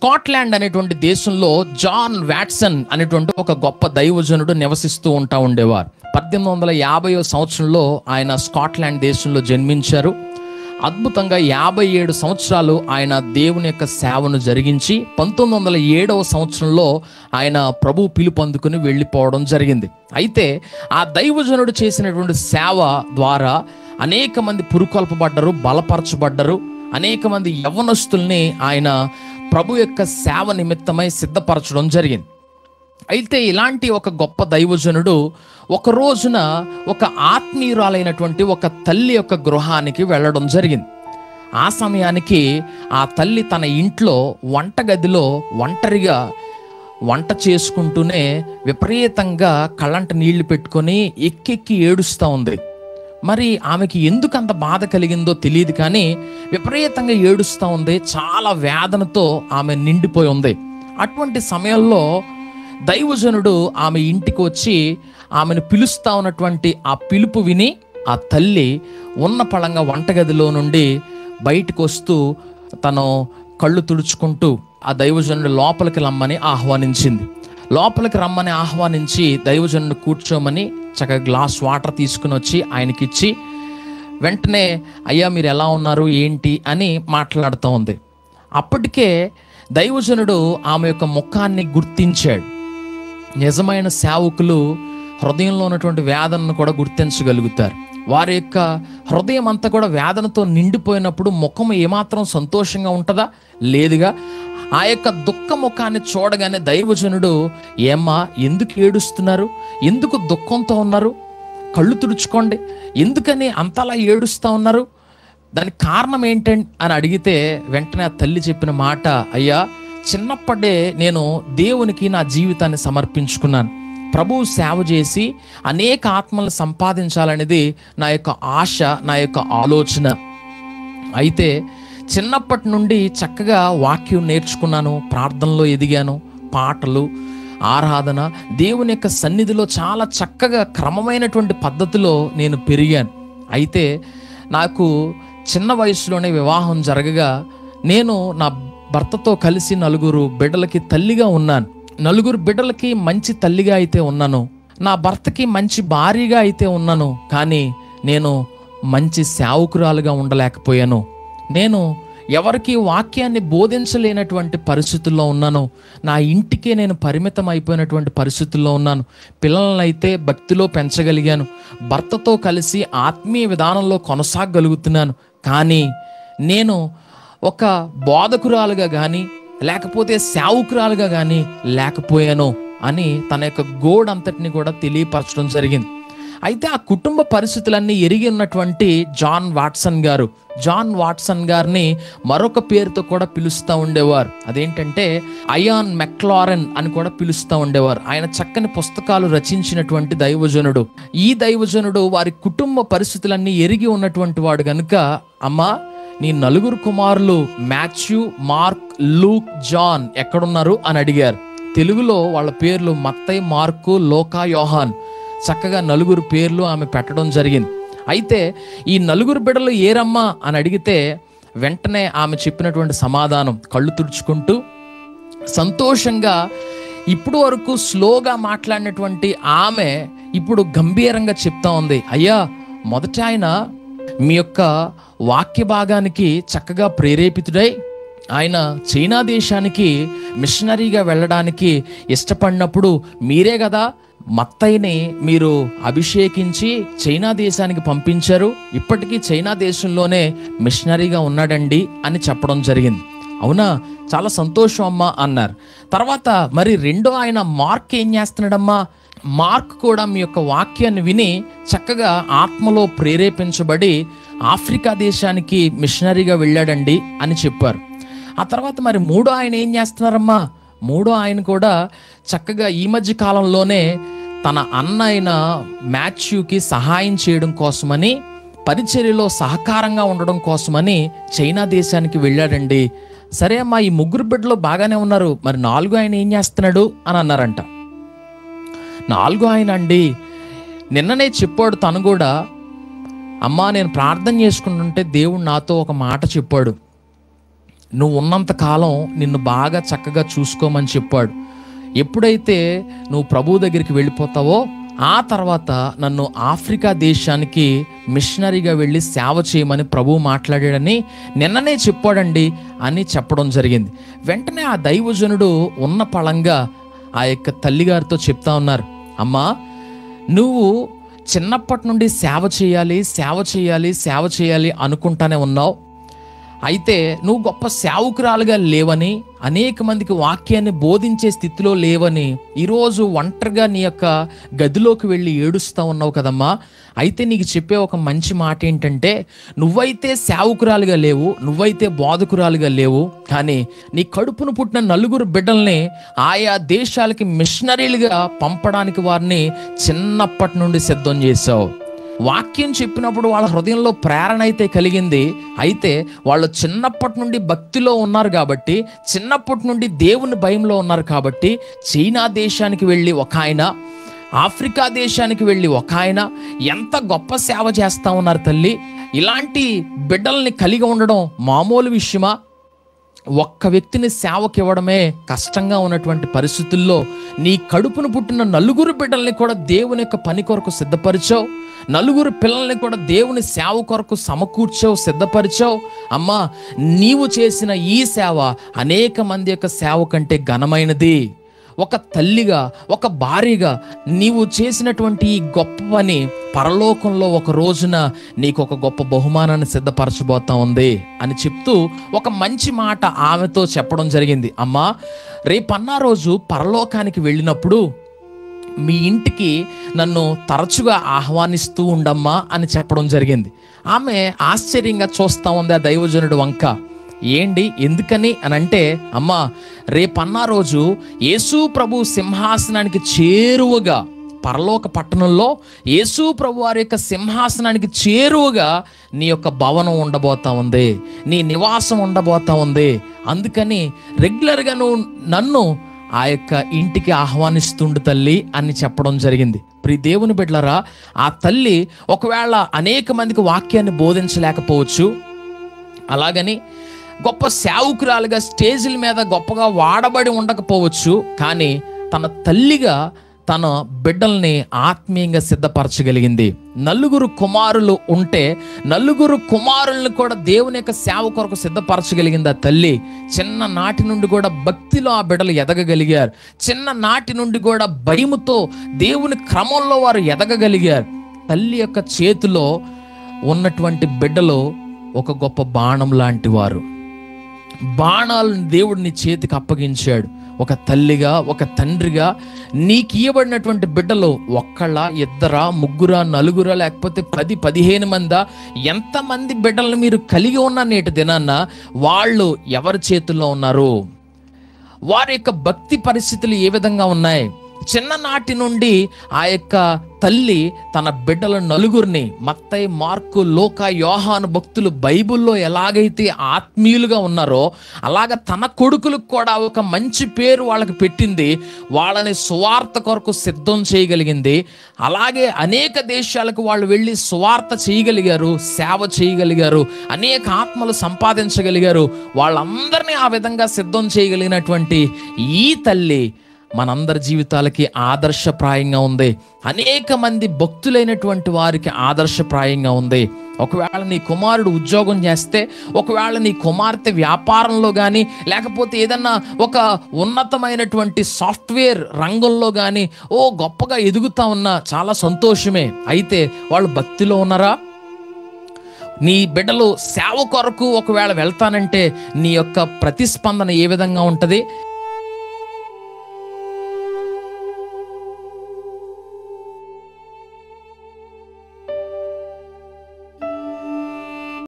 Scotland అనేటువంటి దేశంలో John Watson అనేటువంటి ఒక గొప్ప దైవజనుడు నివసిస్తూ ఉంటా ఉండేవారు పద్దెనిమిది వందల యాభై సంవత్సరంలో ఆయన స్కాట్లాండ్ దేశంలో జన్మించారు అద్భుతంగా యాభై ఏడు సంవత్సరాలు ఆయన దేవుని యొక్క సేవను జరిగించి పంతొమ్మిది వందల ఏడవ సంవత్సరంలో ఆయన ప్రభు పిలుపు అందుకుని వెళ్ళిపోవడం జరిగింది అయితే ఆ దైవజనుడు చేసినటువంటి సేవ ద్వారా అనేక మంది పురుకొల్పబడ్డరు బలపరచబడ్డరు అనేక మంది యవ్వనస్తుల్ని ఆయన ప్రభు యొక్క సేవ నిమిత్తమై సిద్ధపరచడం జరిగింది అయితే ఇలాంటి ఒక గొప్ప దైవజనుడు ఒక రోజున ఒక ఆత్మీయురాలైనటువంటి ఒక తల్లి యొక్క గృహానికి వెళ్ళడం జరిగింది ఆ సమయానికి ఆ తల్లి తన ఇంట్లో వంటగదిలో ఒంటరిగా వంట చేసుకుంటూనే విపరీతంగా కళ్ళంట నీళ్లు పెట్టుకొని ఎక్కెక్కి ఏడుస్తూ ఉంది మరి ఆమెకి ఎందుకు అంత బాధ కలిగిందో తెలియదు కానీ విపరీతంగా ఏడుస్తూ ఉంది చాలా వేదనతో ఆమె నిండిపోయి ఉంది అటువంటి సమయంలో దైవజనుడు ఆమె ఇంటికి వచ్చి ఆమెను పిలుస్తా ఉన్నటువంటి ఆ పిలుపు విని ఆ తల్లి ఉన్న పళంగా వంటగదిలో నుండి బయటకు వస్తూ తను కళ్ళు తుడుచుకుంటూ ఆ దైవజనుడు లోపలికి రమ్మని ఆహ్వానించింది లోపలికి రమ్మని ఆహ్వానించి దైవజనుడు కూర్చోమని చక్కగా గ్లాస్ వాటర్ తీసుకుని వచ్చి ఆయనకిచ్చి వెంటనే అయ్యా మీరు ఎలా ఉన్నారు ఏంటి అని మాట్లాడుతూ ఉంది అప్పటికే దైవజనుడు ఆమె యొక్క ముఖాన్ని గుర్తించాడు నిజమైన సేవకులు హృదయంలో ఉన్నటువంటి వేదనను కూడా గుర్తించగలుగుతారు వారి యొక్క హృదయం అంతా కూడా వేదనతో నిండిపోయినప్పుడు ముఖం ఏమాత్రం సంతోషంగా ఉంటుందా లేదుగా ఆ యొక్క దుఃఖ ముఖాన్ని చూడగానే దైవజనుడు ఏమ్మా ఎందుకు ఏడుస్తున్నారు ఎందుకు దుఃఖంతో ఉన్నారు కళ్ళు తుడుచుకోండి ఎందుకని అంతలా ఏడుస్తూ ఉన్నారు దానికి కారణం ఏంటండి అని అడిగితే వెంటనే ఆ తల్లి చెప్పిన మాట అయ్యా చిన్నప్పుడే నేను దేవునికి నా జీవితాన్ని సమర్పించుకున్నాను ప్రభువు సేవ చేసి అనేక ఆత్మలను సంపాదించాలనేది నా యొక్క ఆశ నా యొక్క ఆలోచన అయితే చిన్నప్పటి నుండి చక్కగా వాక్యం నేర్చుకున్నాను ప్రార్థనలో ఎదిగాను పాటలు ఆరాధన దేవుని యొక్క సన్నిధిలో చాలా చక్కగా క్రమమైనటువంటి పద్ధతిలో నేను పెరిగాను అయితే నాకు చిన్న వయసులోనే వివాహం జరగగా నేను నా భర్తతో కలిసి నలుగురు బిడ్డలకి తల్లిగా ఉన్నాను నలుగురు బిడ్డలకి మంచి తల్లిగా అయితే ఉన్నాను నా భర్తకి మంచి భార్యగా అయితే ఉన్నాను కానీ నేను మంచి సేవకురాలుగా ఉండలేకపోయాను నేను ఎవరికి వాక్యాన్ని బోధించలేనటువంటి పరిస్థితుల్లో ఉన్నాను నా ఇంటికే నేను పరిమితం అయిపోయినటువంటి పరిస్థితుల్లో ఉన్నాను పిల్లలను అయితే భక్తిలో పెంచగలిగాను భర్తతో కలిసి ఆత్మీయ విధానంలో కొనసాగలుగుతున్నాను కానీ నేను ఒక బోధకురాలుగా కానీ లేకపోతే సేవకురాలుగా కానీ లేకపోయాను అని తన యొక్క గోడంతటిని కూడా తెలియపరచడం జరిగింది అయితే ఆ కుటుంబ పరిస్థితులన్నీ ఎరిగి ఉన్నటువంటి జాన్ వాట్సన్ గారు జాన్ వాట్సన్ గారిని మరొక పేరుతో కూడా పిలుస్తూ ఉండేవారు అదేంటంటే అయాన్ మెక్లారెన్ అని కూడా పిలుస్తూ ఉండేవారు ఆయన చక్కని పుస్తకాలు రచించినటువంటి దైవజనుడు ఈ దైవజనుడు వారి కుటుంబ పరిస్థితులన్నీ ఎరిగి ఉన్నటువంటి వాడు గనుక అమ్మా నీ నలుగురు కుమారులు మాథ్యూ మార్క్ లూక్ జాన్ ఎక్కడున్నారు అని అడిగారు తెలుగులో వాళ్ళ పేర్లు మత్తై మార్కు లోకా యోహాన్ చక్కగా నలుగురు పేర్లు ఆమె పెట్టడం జరిగింది అయితే ఈ నలుగురు బిడ్డలు ఏరమ్మా అని అడిగితే వెంటనే ఆమె చెప్పినటువంటి సమాధానం కళ్ళు తుడుచుకుంటూ సంతోషంగా ఇప్పుడు వరకు స్లోగా మాట్లాడినటువంటి ఆమె ఇప్పుడు గంభీరంగా చెప్తా ఉంది అయ్యా మొదట ఆయన మీ యొక్క వాక్య భాగానికి చక్కగా ప్రేరేపితుడై ఆయన చైనా దేశానికి మిషనరీగా వెళ్ళడానికి ఇష్టపడినప్పుడు మీరే కదా మత్తయిని మీరు అభిషేకించి చైనా దేశానికి పంపించారు ఇప్పటికీ చైనా దేశంలోనే మిషనరీగా ఉన్నాడండి అని చెప్పడం జరిగింది అవునా చాలా సంతోషం అమ్మా అన్నారు తర్వాత మరి రెండో ఆయన మార్క్ ఏం చేస్తున్నాడమ్మా మార్క్ కూడా మీ యొక్క వాక్యాన్ని విని చక్కగా ఆత్మలో ప్రేరేపించబడి ఆఫ్రికా దేశానికి మిషనరీగా వెళ్ళాడండి అని చెప్పారు ఆ తర్వాత మరి మూడో ఆయన ఏం చేస్తున్నారమ్మా మూడో ఆయన కూడా చక్కగా ఈ మధ్య కాలంలోనే తన అన్న అయిన మాథ్యూకి సహాయం చేయడం కోసమని పరిచర్యలో సహకారంగా ఉండడం కోసమని చైనా దేశానికి వెళ్ళాడండి సరే అమ్మా ఈ ముగ్గురు బిడ్డలు బాగానే ఉన్నారు మరి నాలుగు ఆయన ఏం చేస్తున్నాడు అని అన్నారంట నాలుగో ఆయన అండి నిన్ననే చెప్పాడు తను కూడా అమ్మా నేను ప్రార్థన చేసుకుంటుంటే దేవుడు నాతో ఒక మాట చెప్పాడు నువ్వు ఉన్నంత కాలం నిన్ను బాగా చక్కగా చూసుకోమని చెప్పాడు ఎప్పుడైతే నువ్వు ప్రభు దగ్గరికి వెళ్ళిపోతావో ఆ తర్వాత నన్ను ఆఫ్రికా దేశానికి మిషనరీగా వెళ్ళి సేవ చేయమని ప్రభు మాట్లాడాడని నిన్ననే చెప్పాడండి అని చెప్పడం జరిగింది వెంటనే ఆ దైవజనుడు ఉన్న పళంగా ఆ యొక్క తల్లిగారితో చెప్తా ఉన్నారు అమ్మా నువ్వు చిన్నప్పటి నుండి సేవ చేయాలి సేవ చేయాలి సేవ చేయాలి అనుకుంటానే ఉన్నావు అయితే నువ్వు గొప్ప సేవకురాలుగా లేవని అనేక మందికి వాక్యాన్ని బోధించే స్థితిలో లేవని ఈరోజు ఒంటరిగా నీ యొక్క గదిలోకి వెళ్ళి ఏడుస్తూ ఉన్నావు కదమ్మా అయితే నీకు చెప్పే ఒక మంచి మాట ఏంటంటే నువ్వైతే సేవకురాలుగా లేవు నువ్వైతే బోధకురాలుగా లేవు కానీ నీ కడుపును పుట్టిన నలుగురు బిడ్డల్ని ఆయా దేశాలకి మిషనరీలుగా పంపడానికి వారిని చిన్నప్పటి నుండి సిద్ధం చేశావు వాక్యం చెప్పినప్పుడు వాళ్ళ హృదయంలో ప్రేరణ అయితే కలిగింది అయితే వాళ్ళు చిన్నప్పటి నుండి భక్తిలో ఉన్నారు కాబట్టి చిన్నప్పటి నుండి దేవుని భయంలో ఉన్నారు కాబట్టి చైనా దేశానికి వెళ్ళి ఒక ఆయన ఆఫ్రికా దేశానికి వెళ్ళి ఒక ఆయన ఎంత గొప్ప సేవ చేస్తా ఉన్నారు తల్లి ఇలాంటి బిడ్డల్ని కలిగి ఉండడం మామూలు విషయమా ఒక్క వ్యక్తిని సేవకి ఇవ్వడమే కష్టంగా ఉన్నటువంటి పరిస్థితుల్లో నీ కడుపును పుట్టిన నలుగురు బిడ్డల్ని కూడా దేవుని యొక్క పని కొరకు సిద్ధపరిచావు నలుగురు పిల్లల్ని కూడా దేవుని సేవ కొరకు సమకూర్చావు సిద్ధపరిచావు అమ్మా నీవు చేసిన ఈ సేవ అనేక మంది యొక్క సేవ కంటే ఘనమైనది ఒక తల్లిగా ఒక భార్యగా నీవు చేసినటువంటి ఈ గొప్ప పని పరలోకంలో ఒక రోజున నీకు ఒక గొప్ప బహుమానాన్ని సిద్ధపరచబోతా ఉంది అని చెప్తూ ఒక మంచి మాట ఆమెతో చెప్పడం జరిగింది అమ్మా రేపన్నా రోజు పరలోకానికి వెళ్ళినప్పుడు మీ ఇంటికి నన్ను తరచుగా ఆహ్వానిస్తూ ఉండమ్మా అని చెప్పడం జరిగింది ఆమె ఆశ్చర్యంగా చూస్తా ఉంది ఆ దైవజనుడు వంక ఏంటి ఎందుకని అని అంటే అమ్మా రేపన్నా రోజు యేసు ప్రభు సింహాసనానికి చేరువగా పరలోక పట్టణంలో యేసు ప్రభు వారి యొక్క సింహాసనానికి చేరువగా నీ యొక్క భవనం ఉండబోతా ఉంది నీ నివాసం ఉండబోతా ఉంది అందుకని రెగ్యులర్గా నువ్వు నన్ను ఆ యొక్క ఇంటికి ఆహ్వానిస్తుండు తల్లి అని చెప్పడం జరిగింది ప్రి దేవుని బిడ్డలరా ఆ తల్లి ఒకవేళ అనేక మందికి వాక్యాన్ని బోధించలేకపోవచ్చు అలాగని గొప్ప సేవకురాలుగా స్టేజీల మీద గొప్పగా వాడబడి ఉండకపోవచ్చు కానీ తన తల్లిగా తన బిడ్డల్ని ఆత్మీయంగా సిద్ధపరచగలిగింది నలుగురు కుమారులు ఉంటే నలుగురు కుమారుల్ని కూడా దేవుని యొక్క సేవ కొరకు సిద్ధపరచగలిగింది ఆ తల్లి చిన్న నాటి నుండి కూడా భక్తిలో ఆ బిడ్డలు ఎదగగలిగారు చిన్న నాటి నుండి కూడా భయముతో దేవుని క్రమంలో వారు ఎదగగలిగారు తల్లి యొక్క చేతిలో ఉన్నటువంటి బిడ్డలు ఒక గొప్ప బాణం లాంటి వారు బాణాలను దేవుడు నీ చేతికి అప్పగించాడు ఒక తల్లిగా ఒక తండ్రిగా నీకు ఇవ్వబడినటువంటి బిడ్డలు ఒక్కళ్ళ ఇద్దరా ముగ్గురా నలుగురా లేకపోతే పది పదిహేను మందా ఎంతమంది బిడ్డలను మీరు కలిగి ఉన్న నేటి దినాన్న వాళ్ళు ఎవరి చేతుల్లో ఉన్నారు వారి యొక్క భక్తి పరిస్థితులు ఏ విధంగా ఉన్నాయి చిన్ననాటి నుండి ఆ యొక్క తల్లి తన బిడ్డల నలుగురిని మత్తయి మార్కు లోక యోహాను భక్తులు బైబిల్లో ఎలాగైతే ఆత్మీయులుగా ఉన్నారో అలాగ తన కొడుకులకు కూడా ఒక మంచి పేరు వాళ్ళకి పెట్టింది వాళ్ళని సువార్త కొరకు సిద్ధం చేయగలిగింది అలాగే అనేక దేశాలకు వాళ్ళు వెళ్ళి సువార్త చేయగలిగారు సేవ చేయగలిగారు అనేక ఆత్మలు సంపాదించగలిగారు వాళ్ళందరినీ ఆ విధంగా సిద్ధం చేయగలిగినటువంటి ఈ తల్లి మనందరి జీవితాలకి ఆదర్శప్రాయంగా ఉంది అనేక మంది భక్తులైనటువంటి వారికి ఆదర్శప్రాయంగా ఉంది ఒకవేళ నీ కుమారుడు ఉద్యోగం చేస్తే ఒకవేళ నీ కుమార్తె వ్యాపారంలో కానీ లేకపోతే ఏదన్నా ఒక ఉన్నతమైనటువంటి సాఫ్ట్వేర్ రంగంలో కానీ ఓ గొప్పగా ఎదుగుతా ఉన్నా చాలా సంతోషమే అయితే వాళ్ళు భక్తిలో ఉన్నారా నీ బిడ్డలు సేవ కొరకు ఒకవేళ వెళ్తానంటే నీ యొక్క ప్రతిస్పందన ఏ విధంగా ఉంటుంది